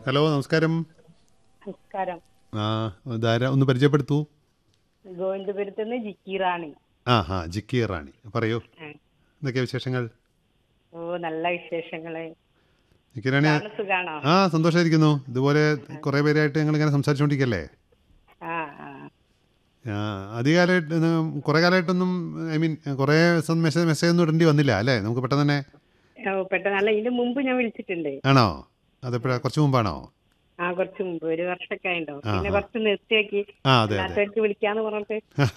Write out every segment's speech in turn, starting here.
Hello നമസ്കാരം നമസ്കാരം ആ ഇതാരാ ഒന്ന് പരിചയപ്പെടുത്തൂ ഗോവിന്ദപുരത്ത് നിന്ന് ജിക്കിറാണി ആ ഹാ ജിക്കി റാണി പറയൂ ഉം. എന്തൊക്കെയാ വിശേഷങ്ങൾ ഓ നല്ല വിശേഷങ്ങള് ജിക്കി റാണി ആണ് സുഖാണോ ആ സന്തോഷമായിരിക്കുന്നു ഇതുപോലെ കുറേ പേരായിട്ട് ഞങ്ങൾ ഇങ്ങനെ സംസാരിച്ചുകൊണ്ടിരിക്കല്ലേ ആ ആ ആ, അധികകാലമായിട്ട് ഇത് കുറേ കാലമായിട്ടൊന്നും ഐ മീൻ കുറേ മെസ്സേജ് മെസ്സേജ് ഒന്നും ഇടേണ്ടി വന്നില്ല അല്ലേ നമുക്ക് പെട്ടെന്ന് തന്നെ ഓ പെട്ടെന്നല്ല ഇതിന് മുമ്പ് ഞാൻ വിളിച്ചിട്ടുണ്ട് ആണോ അതെപ്പോഴാ കുറച്ച് മുമ്പാണോ ആ കുറച്ച് മുമ്പ് ഒരു വർഷമൊക്കെ ആയിണ്ടോ ആ, പിന്നെ ആ. കുറച്ച് നിർത്തിയാക്കി ആ അതെ അതെ നാട്ടുകാർക്ക് വിളിക്കാന്ന് പറഞ്ഞിട്ട്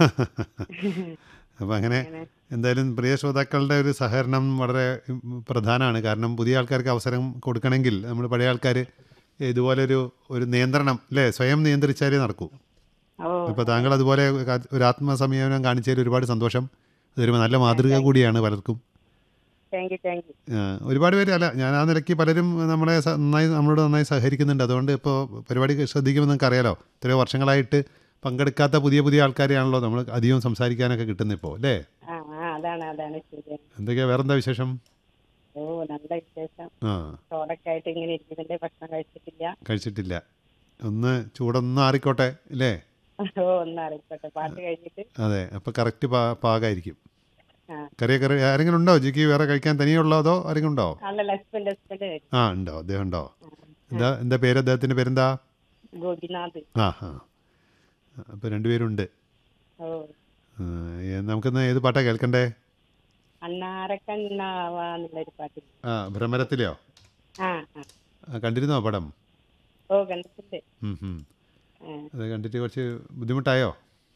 അപ്പം അങ്ങനെ എന്തായാലും പ്രിയ ശ്രോതാക്കളുടെ ഒരു സഹകരണം വളരെ ഉം, പ്രധാനമാണ് കാരണം പുതിയ ആൾക്കാർക്ക് അവസരം കൊടുക്കണമെങ്കിൽ നമ്മൾ പഴയ ആൾക്കാർ ഇതുപോലൊരു ഒരു നിയന്ത്രണം അല്ലേ സ്വയം നിയന്ത്രിച്ചാലേ നടക്കൂ ഓ ഇപ്പോൾ താങ്കൾ അതുപോലെ ക- ഒരു ആത്മസംയമനം കാണിച്ചതിൽ ഒരുപാട് സന്തോഷം അതൊരു നല്ല മാതൃക കൂടിയാണ് പലർക്കും താങ്ക് യു താങ്ക് യു ആ, ഒരുപാട് പേര് അല്ല ഞാൻ ആ നിലയ്ക്ക് പലരും നമ്മളെ സ- നന്നായി നമ്മളോട് നന്നായി സഹകരിക്കുന്നുണ്ട് അതുകൊണ്ട് ഇപ്പോൾ പരിപാടി ശ്രദ്ധിക്കുമ്പോൾ നിങ്ങൾക്ക് അറിയാലോ ഇത്രയോ വർഷങ്ങളായിട്ട് പങ്കെടുക്കാത്ത പുതിയ പുതിയ ആൾക്കാരെയാണല്ലോ നമ്മൾ അധികം സംസാരിക്കാനൊക്കെ കിട്ടുന്നത് ഇപ്പോൾ അല്ലേ ആ ആ അതാണ് അതാണ് ശരി എന്തൊക്കെയാ വേറെന്താ വിശേഷം ഓ നല്ല വിശേഷം ആ ചോടൊക്കെ ആയിട്ട് ഇങ്ങനെ ഇരിക്കുന്നുണ്ട് ഭക്ഷണം കഴിച്ചിട്ടില്ല കഴിച്ചിട്ടില്ല ഒന്ന് ചൂടൊന്ന് ആറിക്കോട്ടെ അല്ലേ ഓ ഒന്ന് അറിയിക്കട്ടെ പാട്ട് കഴിഞ്ഞിട്ട് അതെ അപ്പോൾ കറക്റ്റ് പാ പാകമായിരിക്കും ആ കറിയ കറി ആരെങ്കിലും ഉണ്ടോ ജിക്ക് വേറെ കഴിക്കാൻ തനിയുള്ളോ അതോ ആരെങ്കിലും ഉണ്ടോ അല്ലല്ല ഹസ്ബൻഡ് ഹസ്ബൻഡ് ആ ഉണ്ടോ അദ്ദേഹം ഉണ്ടോ എന്താ എന്താ പേര് അദ്ദേഹത്തിൻ്റെ പേരെന്താ ഗോപിനാഥ് ആ ആ അപ്പോൾ രണ്ടുപേരുണ്ട് ഓ ആ, ഏ, നമുക്കിന്ന് ഏത് പാട്ടാ കേൾക്കണ്ടേ അണ്ണാരക്കണ്ണാവാന്നുള്ളൊരു പാട്ട് ആ ഭ്രമരത്തിലെയോ ആ ആ ആ, കണ്ടിരുന്നോ പടം ഓ കണ്ടിട്ടുണ്ട് ഉം, ഉം. ആ. അത് കണ്ടിട്ട് കുറച്ച് ബുദ്ധിമുട്ടായോ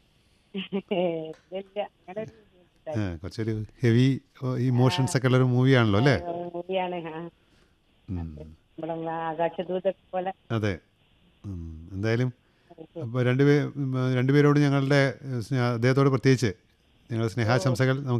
ഇല്ല അങ്ങനെ ഒരു ആ, കുറച്ചൊരു ഹെവി ഇമോഷൻസ് ഒക്കെ ഉള്ളൊരു മൂവിയാണല്ലോ അല്ലേ മൂവിയാണ് ആ ഉം. നമ്മുടെ ആകാശദൂതൊക്കെ പോലെ അതെ ഉം. എന്തായാലും അപ്പോൾ രണ്ടുപേ രണ്ടുപേരോട് ഞങ്ങളുടെ സ്നേഹ- അദ്ദേഹത്തോട് പ്രത്യേകിച്ച് ഞങ്ങളുടെ സ്നേഹാശംസകൾ നമുക്ക്